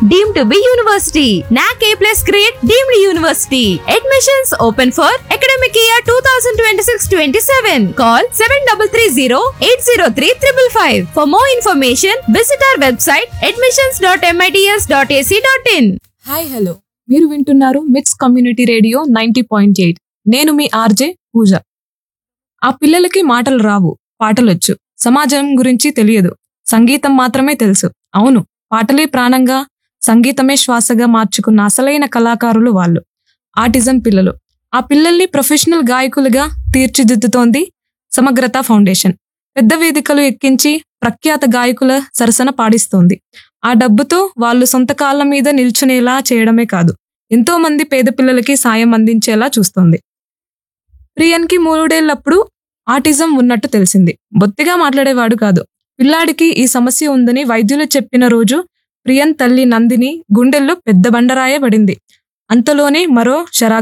deemed to be university. NAC A plus grade deemed university. Admissions open for academic year 2026-27. Call 7330-803-555. For more information, visit our website admissions.mits.ac.in. Hi hello మీరు వింటున్నారు MITS community radio ninety point eight నేను మీ RJ పూజ ఆ పిల్లలకి మాటలు రావు పాటలొచ్చు సమాజం గురించి తెలియదు సంగీతం మాత్రమే తెలుసు అవును పాటలే ప్రాణంగా సంగీతమే శ్వాసగా మార్చుకున్న అసలైన కళాకారులు వాళ్ళు ఆటిజం పిల్లలు ఆ పిల్లల్ని ప్రొఫెషనల్ గాయకులుగా తీర్చిదిద్దుతోంది సమగ్రత ఫౌండేషన్ పెద్ద వేదికలు ఎక్కించి ప్రఖ్యాత గాయకుల సరసన పాడిస్తోంది ఆ డబ్బుతో వాళ్ళు సొంత కాళ్ళ మీద నిల్చునేలా చేయడమే కాదు ఎంతో మంది పేద పిల్లలకి సాయం అందించేలా చూస్తోంది ప్రియన్కి మూడేళ్లప్పుడు ఆటిజం ఉన్నట్టు తెలిసింది బొత్తిగా మాట్లాడేవాడు కాదు పిల్లాడికి ఈ సమస్య ఉందని వైద్యులు చెప్పిన రోజు ప్రియన్ తల్లి నందిని గుండెల్లో పెద్ద బండరాయ పడింది అంతలోనే మరో శరా